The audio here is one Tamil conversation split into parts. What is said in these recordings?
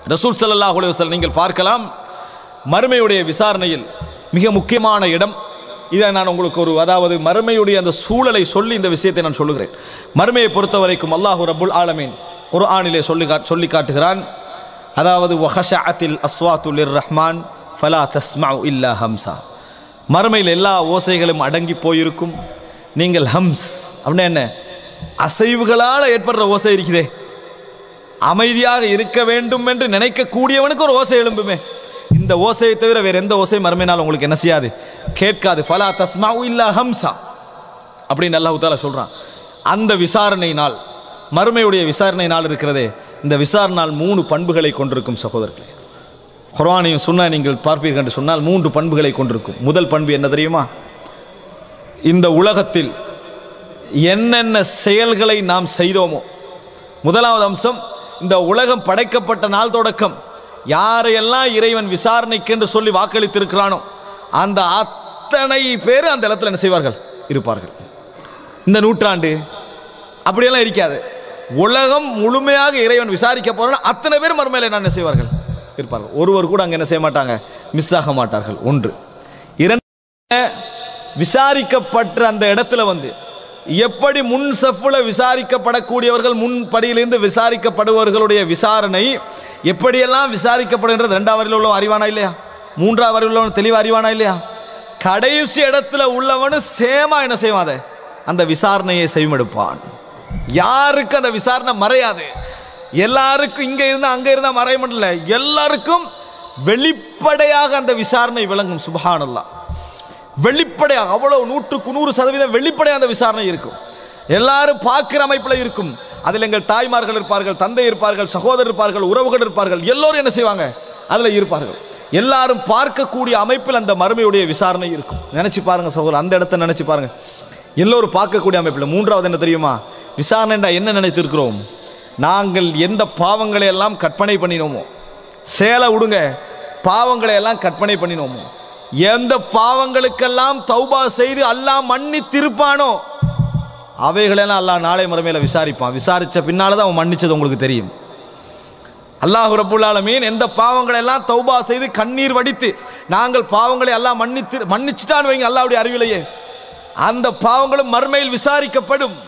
ரசூல் ஸல்லல்லாஹு அலைஹி வஸல்லம் நீங்கள் பார்க்கலாம் மறுமையுடைய விசாரணையில் மிக முக்கியமான இடம் இதை நான் உங்களுக்கு ஒரு அதாவது மறுமையுடைய அந்த சூழலை சொல்லி இந்த விஷயத்தை நான் சொல்லுகிறேன் மறுமையை பொறுத்த வரைக்கும் அல்லாஹு ரப்புல் ஆலமீன் குர்ஆனிலே சொல்லி காட் சொல்லி காட்டுகிறான் அதாவது வஹஷஅத்தில் அஸ்வாத்து லிர் ரஹ்மான் ஃபலா தஸ்மஉ இல்லா ஹம்சா மறுமையில் எல்லா ஓசைகளும் அடங்கி போயிருக்கும் நீங்கள் ஹம்ஸ் அப்படின்னா என்ன அசைவுகளால் ஏற்படுற ஓசை இருக்குதே அமைதியாக இருக்க வேண்டும் என்று நினைக்கக்கூடியவனுக்கு ஒரு ஓசை எழும்புமே இந்த ஓசையை தவிர வேற எந்த ஓசை மறுமையினால் உங்களுக்கு என்ன செய்யாது கேட்காது ஃபலா தஸ்மாவு இல்லா ஹம்சா அப்படின்னு அல்லாஹ் தாலா சொல்றான் அந்த விசாரணை நாள் மறுமையுடைய விசாரணை நாள் இருக்கிறதே இந்த விசாரணை நாள் மூணு பண்புகளை கொண்டிருக்கும் சகோதரர்களே குர்ஆனையும் சொன்னா நீங்கள் பார்ப்பீர்கள் என்று சொன்னால் மூன்று பண்புகளை கொண்டிருக்கும் முதல் பண்பு என்ன தெரியுமா இந்த உலகத்தில் என்னென்ன செயல்களை நாம் செய்தோமோ முதலாவது அம்சம் இந்த உலகம் படைக்கப்பட்ட நாள் தொடக்கம் யாரையெல்லாம் இறைவன் விசாரணைக்கு என்று சொல்லி வாக்களித்திருக்கிறானோ அந்த அத்தனை பேர் அந்த இடத்துல என்ன செய்வார்கள் இருப்பார்கள் இந்த நூற்றாண்டு அப்படியெல்லாம் இருக்காது உலகம் முழுமையாக இறைவன் விசாரிக்க போறான் அத்தனை பேர் மறுமையில என்ன செய்வார்கள் இருப்பார்கள் ஒருவர் கூட அங்க என்ன செய்ய மாட்டாங்க மிஸ் ஆக மாட்டார்கள் ஒன்று இரண்டு விசாரிக்கப்பட்ட அந்த இடத்துல வந்து எப்படி முன் சஃப்ல விசாரிக்கப்படக்கூடியவர்கள் முன் படியிலிருந்து விசாரிக்கப்படுபவர்களுடைய விசாரணை எப்படியெல்லாம் விசாரிக்கப்படுகின்றது ரெண்டாவது வரையில் உள்ளவன் அறிவானா இல்லையா மூன்றாவது வரையில் உள்ளவன் தெளிவா அறிவானா இல்லையா கடைசி இடத்துல உள்ளவனும் சேமா என்ன செய்வான் அதை அந்த விசாரணையை செய்மெடுப்பான் யாருக்கு அந்த விசாரணை மறையாது எல்லாருக்கும் இங்க இருந்தா அங்க இருந்தா மறைய முடியல எல்லாருக்கும் வெளிப்படையாக அந்த விசாரணை விளங்கும் சுபஹானல்லாஹ் வெளிப்படையாக அவ்வளவு நூற்றுக்கு நூறு சதவீதம் வெளிப்படையாக அந்த விசாரணை இருக்கும் எல்லாரும் பார்க்கிற அமைப்பில் இருக்கும் அதில் எங்கள் தாய்மார்கள் இருப்பார்கள் தந்தை இருப்பார்கள் சகோதரர் இருப்பார்கள் உறவுகள் இருப்பார்கள் எல்லோரும் என்ன செய்வாங்க அதில் இருப்பார்கள் எல்லாரும் பார்க்கக்கூடிய அமைப்பில் அந்த மறுமையுடைய விசாரணை இருக்கும் நினைச்சு பாருங்க சகோதரர் அந்த இடத்த நினைச்சு பாருங்க எல்லோரும் பார்க்கக்கூடிய அமைப்பில் மூன்றாவது என்ன தெரியுமா விசாரணைண்டா என்ன நினைத்திருக்கிறோம் நாங்கள் எந்த பாவங்களை எல்லாம் கற்பனை பண்ணினோமோ சேலை விடுங்க பாவங்களை எல்லாம் கற்பனை பண்ணினோமோ எந்த பாவங்களுக்கெல்லாம் தௌபா செய்து அல்லாஹ் மன்னித்திருப்பானோ அவைகளெல்லாம் அல்லாஹ் நாளை மறுமையில விசாரிப்பான் விசாரிச்ச பின்னால தான் அவன் மன்னிச்சது உங்களுக்கு தெரியும் அல்லாஹ் ரப்புல் ஆலமீன் எந்த பாவங்களை எல்லாம் தௌபா செய்து கண்ணீர் வடித்து நாங்கள் பாவங்களை எல்லாம் மன்னித்து மன்னிச்சுட்டான்னு வைங்க அல்லாஹ்வுடைய அறிவிலேயே அந்த பாவங்களும் மறுமையில் விசாரிக்கப்படும்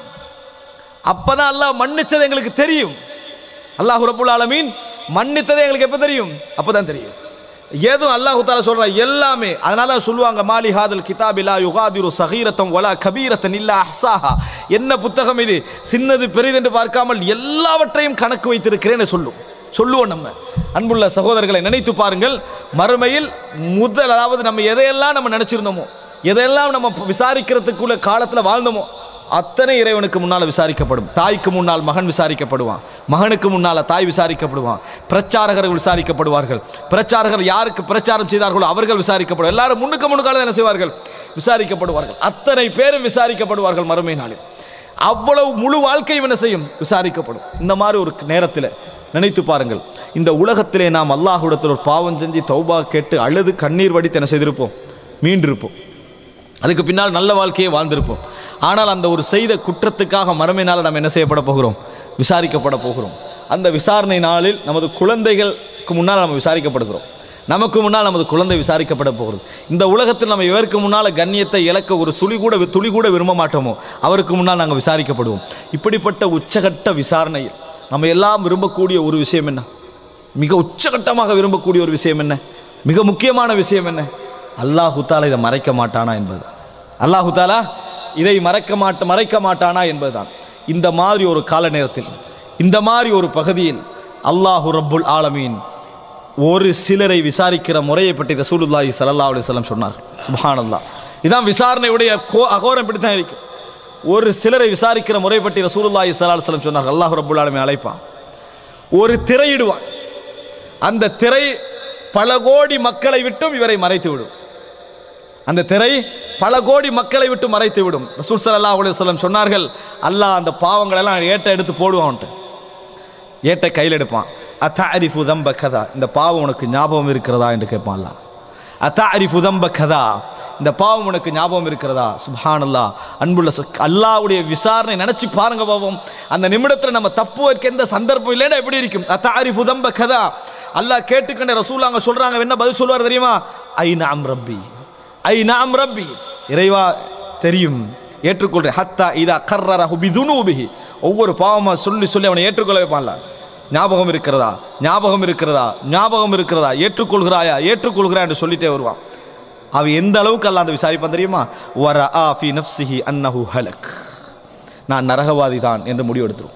அப்பதான் அல்லாஹ் மன்னிச்சது எங்களுக்கு தெரியும் அல்லாஹ் ரப்புல் ஆலமீன் மன்னித்ததே எங்களுக்கு எப்ப தெரியும் அப்பதான் தெரியும் ஏதும் அல்லாஹு தாலா சொல்ற எல்லாமே அதனால தான் சொல்லுவாங்க மாலி ஹாதல் கிதாபிலா யுகாதிரு சகீரத்தம் வலா கபீரத்தன் இல்லா அஹ்சாஹா என்ன புத்தகம் இது சின்னது பெரிதென்று பார்க்காமல் எல்லாவற்றையும் கணக்கு வைத்திருக்கிறேன்னு சொல்லும் சொல்லுவோம் நம்ம அன்புள்ள சகோதரர்களை நினைத்து பாருங்கள் மறுமையில் முதல் அதாவது நம்ம எதையெல்லாம் நம்ம நினைச்சிருந்தோமோ எதையெல்லாம் நம்ம விசாரிக்கிறதுக்குள்ள காலத்துல வாழ்ந்தோமோ அத்தனை இறைவனுக்கு முன்னால் விசாரிக்கப்படும் தாய்க்கு முன்னால் மகன் விசாரிக்கப்படுவான் மகனுக்கு முன்னால் தாய் விசாரிக்கப்படுவான் பிரச்சாரகர்கள் விசாரிக்கப்படுவார்கள் பிரச்சாரகர் யாருக்கு பிரச்சாரம் செய்தார்களோ அவர்கள் விசாரிக்கப்படும் எல்லாரும் முன்னுக்கு முன்னுக்கால என்ன செய்வார்கள் விசாரிக்கப்படுவார்கள் அத்தனை பேரும் விசாரிக்கப்படுவார்கள் மறுமை நாளில் அவ்வளவு முழு வாழ்க்கையும் என்ன செய்யும் விசாரிக்கப்படும் இந்த மாதிரி ஒரு நேரத்தில் நினைத்து பாருங்கள் இந்த உலகத்திலே நாம் அல்லாஹ்விடத்தில் ஒரு பாவம் செஞ்சு தௌபா கேட்டு அழுது கண்ணீர் வடித்து என்ன செய்திருப்போம் மீண்டிருப்போம் அதுக்கு பின்னால் நல்ல வாழ்க்கையை வாழ்ந்திருப்போம் ஆனால் அந்த ஒரு செய்த குற்றத்துக்காக மறுமையினால் நாம் என்ன செய்யப்பட போகிறோம் விசாரிக்கப்பட போகிறோம் அந்த விசாரணை நாளில் நமது குழந்தைகளுக்கு முன்னால் நம்ம விசாரிக்கப்படுகிறோம் நமக்கு முன்னால் நமது குழந்தை விசாரிக்கப்பட போகிறது இந்த உலகத்தில் நம்ம இவருக்கு முன்னால் கண்ணியத்தை இழக்க ஒரு சுழி கூட துளி கூட விரும்ப மாட்டோமோ அவருக்கு முன்னால் நாங்கள் விசாரிக்கப்படுவோம் இப்படிப்பட்ட உச்சகட்ட விசாரணையில் நம்ம எல்லாம் விரும்பக்கூடிய ஒரு விஷயம் என்ன மிக உச்சகட்டமாக விரும்பக்கூடிய ஒரு விஷயம் என்ன மிக முக்கியமான விஷயம் என்ன அல்லாஹு தாலா இதை மறைக்க மாட்டானா என்பதுதான் அல்லாஹு தாலா இதை மறைக்க மாட்ட மறைக்க மாட்டானா என்பதுதான் இந்த மாதிரி ஒரு கால நேரத்தில் இந்த மாதிரி ஒரு பகுதியில் அல்லாஹு ரப்புல் ஆலமீன் ஒரு சிலரை விசாரிக்கிற முறையை பற்றி ரசூலுல்லாஹி ஸல்லல்லாஹு அலைஹி வஸல்லம் சொன்னார் சுப்ஹானல்லாஹ் இதான் விசாரணையுடைய கோ- அகோரம் இப்படி தான் இருக்கும் ஒரு சிலரை விசாரிக்கிற முறை பற்றி ரசூலுல்லாஹி ஸல்லல்லாஹு அலைஹி வஸல்லம் சொன்னார் அல்லாஹ் ரப்புல் ஆலமீன் அழைப்பான் ஒரு திரையிடுவான் அந்த திரை பல கோடி மக்களை விட்டும் இவரை மறைத்து விடும் அந்த திரை பல கோடி மக்களை விட்டு மறைத்து விடும் ரசூல் ஸல்லல்லாஹு அலைஹி வஸல்லம் சொன்னார்கள் அல்லாஹ் அந்த பாவங்களை எல்லாம் ஏட்ட எடுத்து போடுவான்ட்டு ஏட்ட கையில் எடுப்பான் அத்தாரிஃபு தம்ப கதா இந்த பாவம் உனக்கு ஞாபகம் இருக்கிறதா என்று கேட்பான் அல்லாஹ் அத்தாரிஃபு தம்ப கதா இந்த பாவம் உனக்கு ஞாபகம் இருக்கிறதா சுப்ஹானல்லாஹ் அன்புள்ள சொ- அல்லாஹ்வுடைய விசாரணை நினைச்சு பாருங்க பாவம் அந்த நிமிடத்துல நம்ம தப்பு வைக்க எந்த சந்தர்ப்பம் இல்லைன்னா எப்படி இருக்கும் அத்தாரிஃபு தம்ப கதா அல்லாஹ் கேட்டுக்கண்ட ரசூல் அங்க சொல்றாங்க என்ன பதில் சொல்லுவார் தெரியுமா ஐ நாம் ரப்பி ஐ நாம் ரப்பி இறைவா தெரியும் ஏற்றுக்கொள்றேன் ஹத்தா இதா கர்ரரஹு பிதுனூபிஹி ஒவ்வொரு பாவமா சொல்லி சொல்லி அவனை ஏற்றுக்கொள்ள வைப்பான்ல ஞாபகம் இருக்கிறதா ஞாபகம் இருக்கிறதா ஞாபகம் இருக்கிறதா ஏற்றுக்கொள்கிறாயா ஏற்றுக்கொள்கிறா என்று சொல்லிட்டே வருவான் அவன் எந்த அளவுக்கு அல்லாஹ் அந்த விசாரிப்பான் தெரியுமா வர ஆஃபி நஃப்சிஹி அன்னஹு ஹலக் நான் நரகவாதி தான் என்று முடிவெடுத்துரும்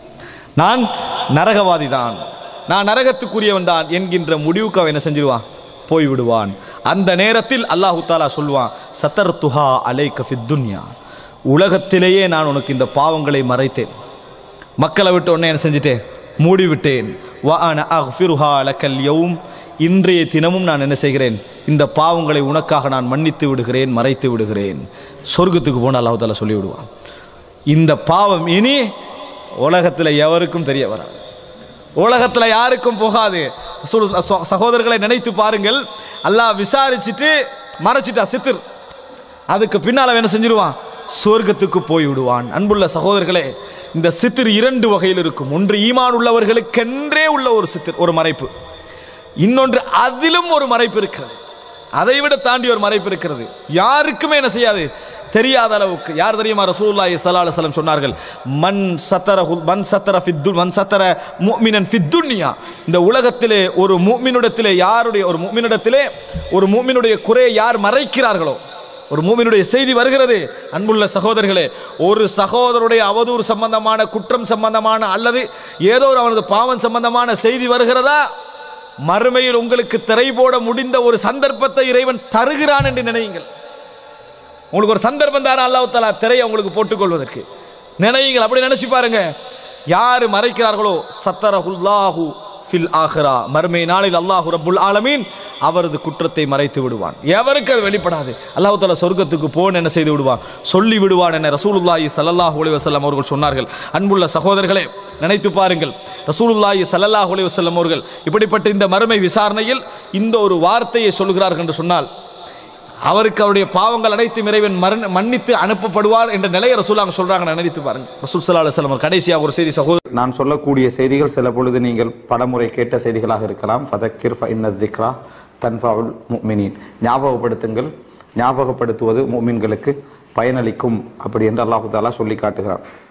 நான் நரகவாதி தான் நான் நரகத்துக்குரியவன் தான் என்கின்ற முடிவுக்கு அவன் என்ன செஞ்சிருவான் போய் விடுவான் அந்த நேரத்தில் அல்லாஹு தாலா சொல்வான் சத்தர் துஹா அலைக்க ஃபித்துன்யா உலகத்திலேயே நான் உனக்கு இந்த பாவங்களை மறைத்தேன் மக்களை விட்டு உடனே என்ன செஞ்சிட்டேன் மூடிவிட்டேன் வ அன அஃபிருஹா லக்கல் யௌம் இன்றைய தினமும் நான் என்ன செய்கிறேன் இந்த பாவங்களை உனக்காக நான் மன்னித்து விடுகிறேன் மறைத்து விடுகிறேன் சொர்க்கத்துக்கு போன அல்லாஹ் தாலா சொல்லி விடுவான் இந்த பாவம் இனி உலகத்தில் எவருக்கும் தெரிய வராது உலகத்தில் யாருக்கும் போகாது சொல்- ச- சகோதரர்களை நினைத்து பாருங்கள் அல்லாஹ் விசாரிச்சுட்டு மறைச்சிட்டா சித்திர் அதுக்கு பின்னால் அவன் என்ன செஞ்சிருவான் சொர்க்கத்துக்கு போய் விடுவான் அன்புள்ள சகோதரர்களே இந்த சித்திர் இரண்டு வகையில் இருக்கும் ஒன்று ஈமான் உள்ளவர்களுக்கென்றே உள்ள ஒரு சித்திர் ஒரு மறைப்பு இன்னொன்று அதிலும் ஒரு மறைப்பு இருக்கிறது அதை விட தாண்டி ஒரு மறைப்பு இருக்கிறது யாருக்குமே என்ன செய்யாது தெரியாத அளவுக்கு யார் தெரியுமா ரசூலுல்லாஹி ஸல்லல்லாஹு அலைஹி வஸல்லம் சொன்னார்கள் மன் சத்தர மன் சத்தர ஃபித்து மன் சத்தர முஃமினன் ஃபித்துன்யா இந்த உலகத்திலே ஒரு முஃமினிடத்திலே யாருடைய ஒரு முஃமினிடத்திலே ஒரு முஃமினுடைய குறையை யார் மறைக்கிறார்களோ ஒரு மூமினுடைய செய்தி வருகிறது அன்புள்ள சகோதரர்களே ஒரு சகோதரருடைய அவதூறு சம்பந்தமான குற்றம் சம்பந்தமான அல்லது ஏதோ ஒரு அவனது பாவம் சம்பந்தமான செய்தி வருகிறதா மறுமையில் உங்களுக்கு திரை போட முடிந்த ஒரு சந்தர்ப்பத்தை இறைவன் தருகிறான் என்று நினையுங்கள் உங்களுக்கு ஒரு சந்தர்ப்பம் தானே அல்லாஹ் தஆலா திரையை உங்களுக்கு போட்டுக்கொள்வதற்கு நினையுங்கள் அப்படி நினைச்சு பாருங்க யாரு மறைக்கிறார்களோ சத்தரஹுல்லாஹு ஃபில் ஆஹிரா மறுமை நாளில் அல்லாஹு ரப்புல் ஆலமீன் அவரது குற்றத்தை மறைத்து விடுவான் எவருக்கு அது வெளிப்படாது அல்லாஹ் தஆலா சொர்க்கத்துக்கு போன் என்ன செய்து விடுவான் சொல்லி விடுவான் என ரசூலுல்லாஹி ஸல்லல்லாஹு அலைஹி வஸல்லம் அவர்கள் சொன்னார்கள் அன்புள்ள சகோதரர்களே நினைத்து பாருங்கள் ரசூலுல்லாஹி ஸல்லல்லாஹு அலைஹி வஸல்லம் அவர்கள் இப்படிப்பட்ட இந்த மறுமை விசாரணையில் இந்த ஒரு வார்த்தையை சொல்கிறார்கள் என்று சொன்னால் அவருக்கு அவருடைய பாவங்கள் அனைத்தும் இறைவன் மரண- மன்னித்து அனுப்பப்படுவார் என்ற நிலையை ரசூலாங்க சொல்றாங்க நினைத்து பாருங்க ரசூல் ஸல்லல்லாஹு அலைஹி வஸல்லம் கடைசியாக ஒரு செய்தி சகோதரர் நான் சொல்லக்கூடிய செய்திகள் சில பொழுது நீங்கள் பலமுறை கேட்ட செய்திகளாக இருக்கலாம் ஃபதக்கிர் ஃபஇன்ன திக்ரா தன்ஃபவுல் முஃமினீன் ஞாபகப்படுத்துங்கள் ஞாபகப்படுத்துவது முஃமின்களுக்கு பயனளிக்கும் அப்படி என்று அல்லாஹு தாலா சொல்லி காட்டுகிறான்